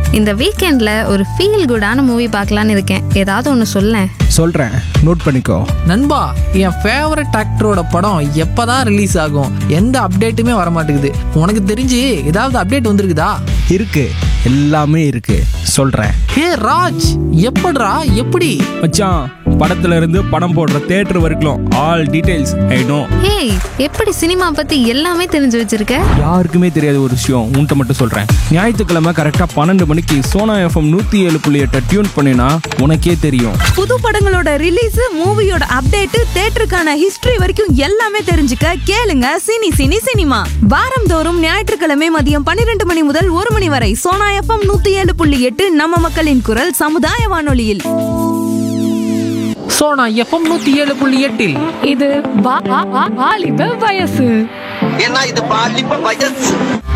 இந்த வீக்கெண்ட்ல ஒரு ஃபீல் குடான மூவி பார்க்கலான்னு இருக்கேன் ஏதாவது ஒன்று சொல்லேன் சொல்கிறேன் நோட் பண்ணிக்கோ நண்பா என் ஃபேவரட் ஆக்டரோட படம் எப்பதான் ரிலீஸ் ஆகும் எந்த அப்டேட்டுமே வர மாட்டேங்குது உனக்கு தெரிஞ்சு ஏதாவது அப்டேட் வந்திருக்குதா இருக்கு எல்லாமே இருக்கு சொல்கிறேன் ஹே ராஜ் எப்படிடா எப்படி மச்சான் படத்துல இருந்து படம் போடுற தேட்டர் வரைக்கும் all details I know hey எப்படி சினிமா பத்தி எல்லாமே தெரிஞ்சு வச்சிருக்க யாருக்குமே தெரியாத ஒரு விஷயம் உன்கிட்ட மட்டும் சொல்கிறேன் ஞாயிற்றுக்கிழமை கரெக்டாக பன்னெண்டு மணிக்கு சோனா எஃப்எம் நூற்றி ஏழு புள்ளி எட்டை டியூன் பண்ணினா உனக்கே தெரியும் புது படங்களோட ரிலீஸ் மூவியோட அப்டேட் தேட்டருக்கான ஹிஸ்டரி வரைக்கும் எல்லாமே தெரிஞ்சுக்க கேளுங்க சினி சினி சினிமா வாரந்தோறும் ஞாயிற்றுக்கிழமை மதியம் பன்னிரண்டு மணி முதல் ஒரு மணி வரை சோனா எஃப்எம் நூத்தி ஏழு புள்ளி எட்டு நம்ம மக்களின் குரல் சமுதாய வானொலியில் சோனா எஃப்எம் நூத்தி ஏழு புள்ளி எட்டில் இது வா- வா- வா- வாலிப வயசு ஏன்னா இது பாலிப்ப வயசு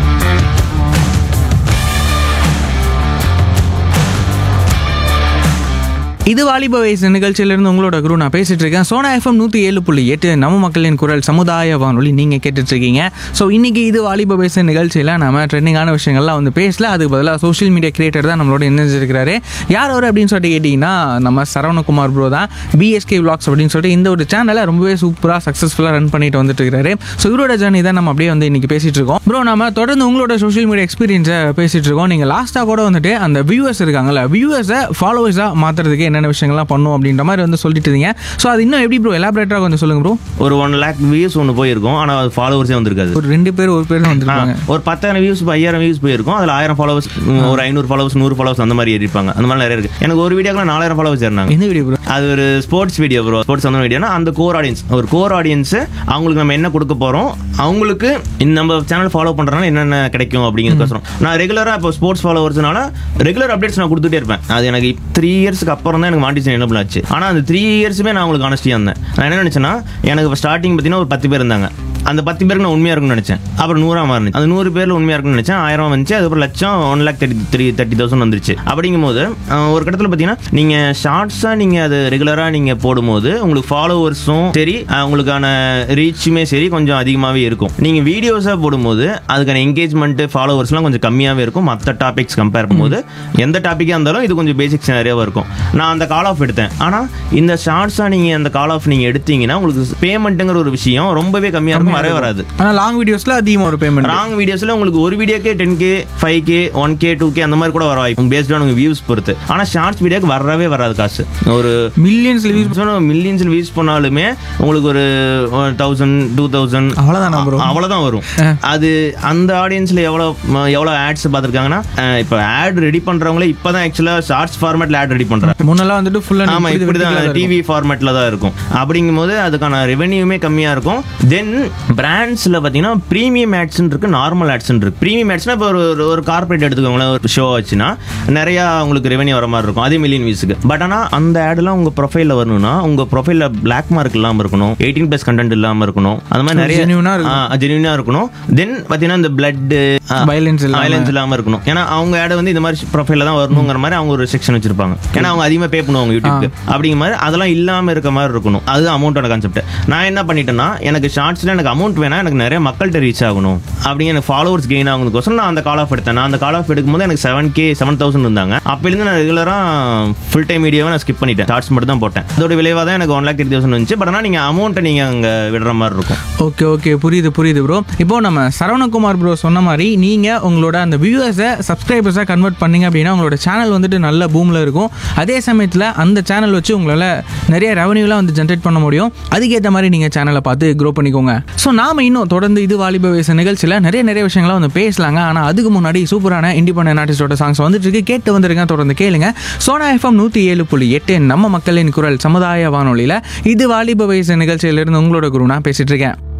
இது வாலிப வயசு நிகழ்ச்சியிலிருந்து உங்களோட குரு நான் பேசிட்டு இருக்கேன் சோனா எஃப்எம் நூற்றி ஏழு புள்ளி எட்டு நம்ம மக்களின் குரல் சமுதாய வானொலி நீங்கள் கேட்டுட்டு இருக்கீங்க ஸோ இன்னைக்கு இது வாலிப வயசு நிகழ்ச்சியில் நம்ம ட்ரெண்டிங்கான விஷயங்கள்லாம் வந்து பேசல அதுக்கு பதிலாக சோஷியல் மீடியா கிரியேட்டர் தான் நம்மளோட இணைஞ்சிருக்கிறாரு யார் அவர் அப்படின்னு சொல்லிட்டு கேட்டிங்கன்னா நம்ம சரவணகுமார் ப்ரோ தான் பிஎஸ்கே vlogs அப்படின்னு சொல்லிட்டு இந்த ஒரு சேனலை ரொம்பவே சூப்பராக சக்ஸஸ்ஃபுல்லாக ரன் பண்ணிட்டு வந்துட்டு இருக்காரு ஸோ இவரோட ஜர்னி தான் நம்ம அப்படியே வந்து இன்னைக்கு பேசிட்டு இருக்கோம் ப்ரோ நம்ம தொடர்ந்து உங்களோட சோஷியல் மீடியா எக்ஸ்பீரியன்ஸை பேசிட்டு இருக்கோம் நீங்கள் லாஸ்ட்டாக கூட வந்துட்டு அந்த வியூவர்ஸ் இருக்காங்கல்ல வியூவர்ஸை ஃபாலோவர்ஸாக மாற்றுறதுக்கு என்னென்ன விஷயங்கள்லாம் பண்ணும் அப்படின்ற மாதிரி வந்து சொல்லிட்டு இருந்தீங்க ஸோ அது இன்னும் எப்படி ப்ரோ எலாபரேட்டாக கொஞ்சம் சொல்லுங்க ப்ரோ ஒரு ஒன் லேக் வியூஸ் ஒன்று போயிருக்கும் ஆனால் அது ஃபாலோவர்ஸே வந்திருக்காது ஒரு ரெண்டு பேர் ஒரு பேர் வந்துருப்பாங்க ஆ, ஒரு பத்தாயிரம் வியூஸ் ஐயாயிரம் வியூஸ் போயிருக்கும் அதில் ஆயிரம் ஃபாலோவர்ஸ் ஒரு ஐநூறு ஃபாலோவர்ஸ் நூறு ஃபாலோவர்ஸ் அந்த மாதிரி ஏறிப்பாங்க அந்த மாதிரி நிறைய இருக்கு எனக்கு ஒரு வீடியோக்குள்ள நாலாயிரம் ஃபாலோவர்ஸ் ஏறினாங்க என்ன வீடியோ ப்ரோ அது ஒரு ஸ்போர்ட்ஸ் வீடியோ ப்ரோ ஸ்போர்ட்ஸ் அந்த வீடியோனா அந்த கோர் ஆடியன்ஸ் ஒரு கோர் ஆடியன்ஸ் அவங்களுக்கு நம்ம என்ன கொடுக்க போறோம் அவங்களுக்கு இந்த நம்ம சேனல் ஃபாலோ பண்றதுனால என்னென்ன கிடைக்கும் அப்படிங்கிறதுக்கோசரம் நான் ரெகுலரா இப்போ ஸ்போர்ட்ஸ் ஃபாலோவர்ஸ்னால ரெகுலர் அப்டேட்ஸ் நான் கொடுத்துட்டே இருப்பேன் அது எனக்கு த்ரீ இயர்ஸ்க்கு அப்புறம் தான் எனக்கு மாண்டிஷன் என்ன ஆச்சு ஆனால் அந்த த்ரீ இயர்ஸுமே நான் உங்களுக்கு ஆனஸ்டியாக இருந்தேன் நான் என்ன நினைச்சேன்னா எனக்கு இப்போ ஸ்டார்டிங் பார்த்தீங்கன்னா ஒரு பத்து பேர் இருந்தாங்க அந்த பத்து பேருக்கு நான் உண்மையாக இருக்கும்னு நினச்சேன் அப்புறம் நூறா மாறிச்சு அந்த நூறு பேரில் உண்மையாக இருக்கும்னு நினச்சேன் ஆயிரம் வந்துச்சு அதுக்கப்புறம் லட்சம் one lakh thirty three thirty thousand வந்துருச்சு அப்படிங்கும்போது அஹ், ஒரு கட்டத்தில் பார்த்தீங்கன்னா நீங்கள் ஷார்ட்ஸாக நீங்கள் அது ரெகுலராக நீங்கள் போடும்போது உங்களுக்கு ஃபாலோவர்ஸும் சரி அஹ், உங்களுக்கான ரீச்சுமே சரி கொஞ்சம் அதிகமாகவே இருக்கும் நீங்கள் வீடியோஸாக போடும்போது அதுக்கான என்கேஜ்மெண்ட்டு ஃபாலோவர்ஸ்லாம் கொஞ்சம் கம்மியாகவே இருக்கும் மற்ற டாபிக்ஸ் கம்பேர் பண்ணும்போது எந்த டாப்பிக்காக இருந்தாலும் இது கொஞ்சம் பேசிக்ஸ் நிறையவே இருக்கும் நான் அந்த கால் ஆஃப் எடுத்தேன் ஆனால் இந்த ஷார்ட்ஸாக நீங்கள் அந்த கால் ஆஃப் நீங்கள் எடுத்தீங்கன்னா உங்களுக்கு பேமெண்ட்டுங்கிற ஒரு விஷயம் ரொம்பவே கம்மியாக இருக்கும் வரவே வராது ஆனால் லாங் வீடியோஸில் அதிகமாக ஒரு பேமெண்ட் ராங் வீடியோஸ்ல உங்களுக்கு ஒரு வீடியோக்கே ten K five K one K two K அந்த மாதிரி கூட வர வாய்ப்பு பேஸ்ட் ஆன் உங்க வியூஸ் பொறுத்து ஆனா ஷார்ட்ஸ் வீடியோக்கு வரவே வராது காசு ஒரு மில்லியன்ஸில் வியூஸ் மில்லியன்ஸில் வியூஸ் பண்ணாலுமே உங்களுக்கு ஒரு தௌசண்ட் டூ தௌசண்ட் அவ்வளவுதானா bro? அவ்வளோதான் வரும் அது அந்த ஆடியன்ஸ்ல எவ்வளோ எவ்வளோ ஆட்ஸ் பார்த்துருக்காங்கன்னா இப்போ ஆட் ரெடி பண்றவங்களே இப்போதான் ஆக்சுவலாக ஷார்ட்ஸ் ஃபார்மேட்ல ஆட் ரெடி பண்றாங்க முன்னெல்லாம் வந்துட்டு ஃபுல்லாக ஆமா இப்படி தான் டிவி ஃபார்மேட்ல தான் இருக்கும் அப்படிங்கும்போது அதுக்கான ரெவென்யூமே கம்மியா இருக்கும் தென் பிராண்ட்ஸ்ல பாத்தீங்கன்னா ப்ரீமியம் ஆட்ஸ் இருக்கு நார்மல் ஆட்ஸ் இருக்கு ப்ரீமியம் ஆட்ஸ்னா இப்போ ஒரு ஒரு- ஒரு கார்பரேட் எடுத்துக்கோங்களேன் ஒரு ஷோ ஆச்சுன்னா நிறைய உங்களுக்கு ரெவென்யூ வர மாதிரி இருக்கும் அதே மில்லியன் வியூஸுக்கு பட் ஆனா அந்த ஆட்லாம் உங்க ப்ரொஃபைல்ல வரணும்னா உங்க ப்ரொஃபைல்ல பிளாக் மார்க் இல்லாம இருக்கணும் எயிட்டீன் பிளஸ் கண்டென்ட் இல்லாம இருக்கணும் அந்த மாதிரி நிறைய genuine ஆ இருக்கணும். ஜெனியூனா இருக்கணும் தென் பாத்தீங்கன்னா இந்த பிளட் Violence இல்லாம. வயலன்ஸ் இல்லாம இருக்கணும் ஏன்னா அவங்க ஆட் வந்து இந்த மாதிரி ப்ரொஃபைல்ல தான் வரணுங்கிற மாதிரி அவங்க ஒரு செக்ஷன் வச்சிருப்பாங்க ஏன்னா அவங்க அதிகமாக பே பண்ணுவாங்க யூடியூப்க்கு அப்படிங்கிற மாதிரி அதெல்லாம் இல்லாம இருக்க மாதிரி இருக்கணும் அது அமௌண்ட்டோட கான்செப்ட் நான் என்ன பண்ணிட்டேன்னா எனக்கு ஷார்ட்ஸ்ல எனக்கு அமௌண்ட் வேணா எனக்கு நிறைய மக்கள்கிட்ட ரீச் ஆகணும் அப்படிங்க எனக்கு ஃபாலோவர்ஸ் கெயின் ஆகுறதுக்கோசரம் நான் அந்த கால் ஆஃப் எடுத்தேன் நான் அந்த கால் ஆஃப் எடுக்கும்போது எனக்கு செவன் கே செவன் தௌசண்ட் இருந்தாங்க அப்போலேருந்து நான் ரெகுலராக ஃபுல் டைம் வீடியோவை நான் ஸ்கிப் பண்ணிட்டேன் ஷார்ட்ஸ் மட்டும் தான் போட்டேன் அதோட விளைவாக தான் எனக்கு ஒன் லேக் தேர்ட்டி தௌசண்ட் வந்துச்சு பட் ஆனால் நீங்கள் அமௌண்ட்டை நீங்கள் அங்கே விடுற மாதிரி இருக்கும் ஓகே ஓகே புரியுது புரியுது ப்ரோ இப்போ நம்ம சரவணகுமார் ப்ரோ சொன்ன மாதிரி நீங்கள் உங்களோட அந்த வியூவர்ஸை சப்ஸ்கிரைபர்ஸாக கன்வெர்ட் பண்ணீங்க அப்படின்னா உங்களோட சேனல் வந்துட்டு நல்ல பூமில் இருக்கும் அதே சமயத்தில் அந்த சேனல் வச்சு உங்களால் நிறைய ரெவன்யூலாம் வந்து ஜென்ரேட் பண்ண முடியும் அதுக்கேற்ற மாதிரி நீங்கள் சேனலை பார்த்து க்ரோ பண்ணிக்கோங்க ஸோ நாம இன்னும் தொடர்ந்து இது வாலிப வயசு நிகழ்ச்சியில் நிறைய நிறைய விஷயங்களை வந்து பேசலாங்க ஆனால் அதுக்கு முன்னாடி சூப்பரான இண்டிபெண்டன்ட் ஆர்டிஸ்டோட சாங்ஸ் வந்துட்டு இருக்கு கேட்டு வந்துருங்க தொடர்ந்து கேளுங்க சோனா எஃப்எம் நூற்றி ஏழு புள்ளி எட்டு நம்ம மக்களின் குரல் சமுதாய வானொலியில் இது வாலிப வயசு நிகழ்ச்சியிலிருந்து உங்களோட குரு நான் பேசிட்டு இருக்கேன்